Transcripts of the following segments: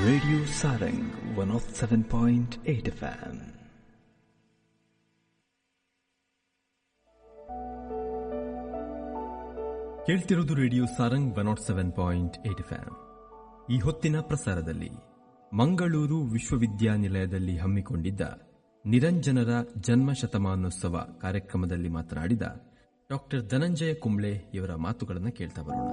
Radio Sarang 107.8 FM. ಕೇಳ್ತಿರೋದು radio Sarang one nought seven point eight FM ಈ ಹೊತ್ತಿನ ಪ್ರಸಾರದಲ್ಲಿ ಮಂಗಳೂರು ವಿಶ್ವವಿದ್ಯಾನಿಲಯದಲ್ಲಿ ಹಮ್ಮಿಕೊಂಡಿದ್ದ ನಿರಂಜನರ ಜನ್ಮ ಶತಮಾನೋತ್ಸವ ಕಾರ್ಯಕ್ರಮದಲ್ಲಿ ಮಾತನಾಡಿದ ಡಾಕ್ಟರ್ ಧನಂಜಯ ಕುಂಬ್ಳೆ ಇವರ ಮಾತುಗಳನ್ನು ಕೇಳ್ತಾ ಬರೋಣ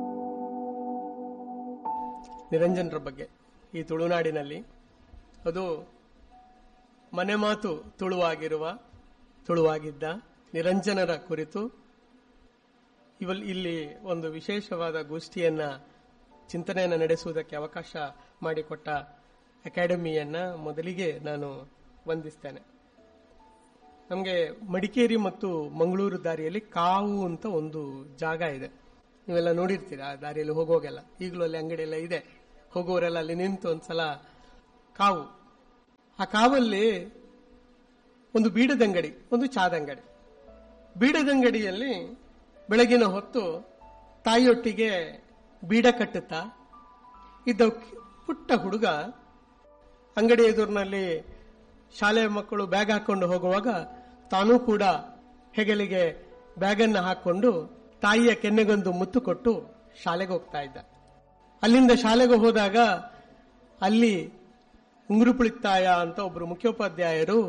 ನಿರಂಜನರ ಬಗ್ಗೆ ಈ ತುಳುನಾಡಿನಲ್ಲಿ ಅದು ಮನೆ ಮಾತು ತುಳುವಾಗಿರುವ ತುಳುವಾಗಿದ್ದ ನಿರಂಜನರ ಕುರಿತು ಇವಲ್ ಇಲ್ಲಿ ಒಂದು ವಿಶೇಷವಾದ ಗೋಷ್ಠಿಯನ್ನ ಚಿಂತನೆಯನ್ನು ನಡೆಸುವುದಕ್ಕೆ ಅವಕಾಶ ಮಾಡಿಕೊಟ್ಟ ಅಕಾಡೆಮಿಯನ್ನ ಮೊದಲಿಗೆ ನಾನು ವಂದಿಸ್ತೇನೆ ನಮಗೆ ಮಡಿಕೇರಿ ಮತ್ತು ಮಂಗಳೂರು ದಾರಿಯಲ್ಲಿ ಕಾವು ಅಂತ ಒಂದು ಜಾಗ ಇದೆ ನೀವೆಲ್ಲ ನೋಡಿರ್ತೀರ ಆ ದಾರಿಯಲ್ಲಿ ಹೋಗುವಾಗೆಲ್ಲ ಈಗಲೂ ಅಲ್ಲಿ ಅಂಗಡಿ ಎಲ್ಲ ಇದೆ ಹೋಗುವವರೆಲ್ಲ ಅಲ್ಲಿ ನಿಂತು ಒಂದ್ಸಲ ಕಾವು ಆ ಕಾವಲ್ಲಿ ಒಂದು ಬೀಡದಂಗಡಿ ಒಂದು ಚಾದಂಗಡಿ ಬೀಡದಂಗಡಿಯಲ್ಲಿ ಬೆಳಗಿನ ಹೊತ್ತು ತಾಯಿಯೊಟ್ಟಿಗೆ ಬೀಡ ಕಟ್ಟುತ್ತಾ ಇದ್ದ ಪುಟ್ಟ ಹುಡುಗ ಅಂಗಡಿ ಎದುರಿನಲ್ಲಿ ಶಾಲೆಯ ಮಕ್ಕಳು ಬ್ಯಾಗ್ ಹಾಕೊಂಡು ಹೋಗುವಾಗ ತಾನೂ ಕೂಡ ಹೆಗಲಿಗೆ ಬ್ಯಾಗನ್ನು ಹಾಕೊಂಡು ತಾಯಿಯ ಕೆನ್ನೆಗೊಂದು ಮುತ್ತು ಕೊಟ್ಟು ಶಾಲೆಗೆ ಹೋಗ್ತಾ ಇದ್ದ ಅಲ್ಲಿಂದ ಶಾಲೆಗೆ ಹೋದಾಗ ಅಲ್ಲಿ ಉಂಗುರುಪುಳಿತ್ತಾಯ ಅಂತ ಒಬ್ಬರು ಮುಖ್ಯೋಪಾಧ್ಯಾಯರು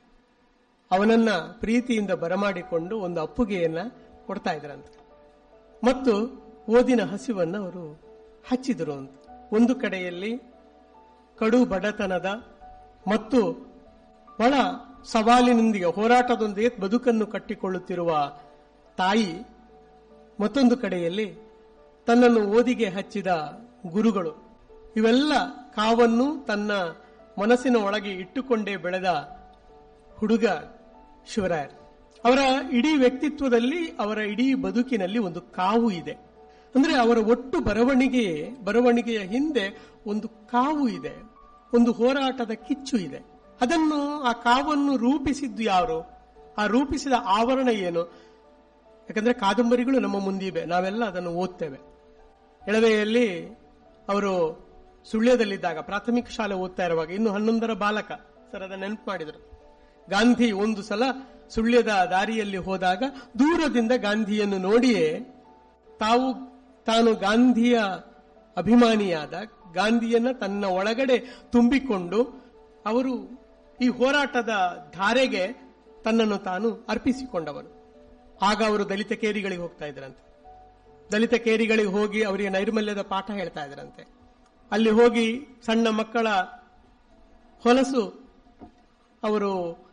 ಅವನನ್ನ ಪ್ರೀತಿಯಿಂದ ಬರಮಾಡಿಕೊಂಡು ಒಂದು ಅಪ್ಪುಗೆಯನ್ನ ಕೊಡ್ತಾ ಇದ್ರಂತೆ ಮತ್ತು ಓದಿನ ಹಸಿವನ್ನ ಅವರು ಹಚ್ಚಿದರು ಅಂತ ಒಂದು ಕಡೆಯಲ್ಲಿ ಕಡು ಬಡತನದ ಮತ್ತು ಬಹಳ ಸವಾಲಿನೊಂದಿಗೆ ಹೋರಾಟದೊಂದಿಗೆ ಬದುಕನ್ನು ಕಟ್ಟಿಕೊಳ್ಳುತ್ತಿರುವ ತಾಯಿ ಮತ್ತೊಂದು ಕಡೆಯಲ್ಲಿ ತನ್ನನ್ನು ಓದಿಗೆ ಹಚ್ಚಿದ ಗುರುಗಳು ಇವೆಲ್ಲ ಕಾವನ್ನು ತನ್ನ ಮನಸ್ಸಿನ ಒಳಗೆ ಇಟ್ಟುಕೊಂಡೇ ಬೆಳೆದ ಹುಡುಗ ಶಿವರಾಯರ್ ಅವರ ಇಡೀ ವ್ಯಕ್ತಿತ್ವದಲ್ಲಿ ಅವರ ಇಡೀ ಬದುಕಿನಲ್ಲಿ ಒಂದು ಕಾವು ಇದೆ ಅಂದ್ರೆ ಅವರ ಒಟ್ಟು ಬರವಣಿಗೆ ಬರವಣಿಗೆಯ ಹಿಂದೆ ಒಂದು ಕಾವು ಇದೆ ಒಂದು ಹೋರಾಟದ ಕಿಚ್ಚು ಇದೆ ಅದನ್ನು ಆ ಕಾವನ್ನು ರೂಪಿಸಿದ್ದು ಯಾರು ಆ ರೂಪಿಸಿದ ಆವರಣ ಏನು ಯಾಕಂದ್ರೆ ಕಾದಂಬರಿಗಳು ನಮ್ಮ ಮುಂದಿವೆ ನಾವೆಲ್ಲ ಅದನ್ನು ಓದ್ತೇವೆ ಎಳವೆಯಲ್ಲಿ ಅವರು ಸುಳ್ಯದಲ್ಲಿದ್ದಾಗ ಪ್ರಾಥಮಿಕ ಶಾಲೆ ಓದ್ತಾ ಇರುವಾಗ ಇನ್ನು ಹನ್ನೊಂದರ ಬಾಲಕ ಸರ್ ಅದನ್ನ ನೆನಪು ಮಾಡಿದರು ಗಾಂಧಿ ಒಂದು ಸಲ ಸುಳ್ಯದ ದಾರಿಯಲ್ಲಿ ಹೋದಾಗ ದೂರದಿಂದ ಗಾಂಧಿಯನ್ನು ನೋಡಿಯೇ ತಾವು ತಾನು ಗಾಂಧಿಯ ಅಭಿಮಾನಿಯಾದ ಗಾಂಧಿಯನ್ನ ತನ್ನ ಒಳಗಡೆ ತುಂಬಿಕೊಂಡು ಅವರು ಈ ಹೋರಾಟದ ಧಾರೆಗೆ ತನ್ನನ್ನು ತಾನು ಅರ್ಪಿಸಿಕೊಂಡವನು ಆಗ ಅವರು ದಲಿತ ಕೇರಿಗಳಿಗೆ ಹೋಗ್ತಾ ಇದ್ರಂತೆ ದಲಿತ ಕೇರಿಗಳಿಗೆ ಹೋಗಿ ಅವರಿಗೆ ನೈರ್ಮಲ್ಯದ ಪಾಠ ಹೇಳ್ತಾ ಇದ್ರಂತೆ ಅಲ್ಲಿ ಹೋಗಿ ಸಣ್ಣ ಮಕ್ಕಳ ಹೊಲಸು ಅವರು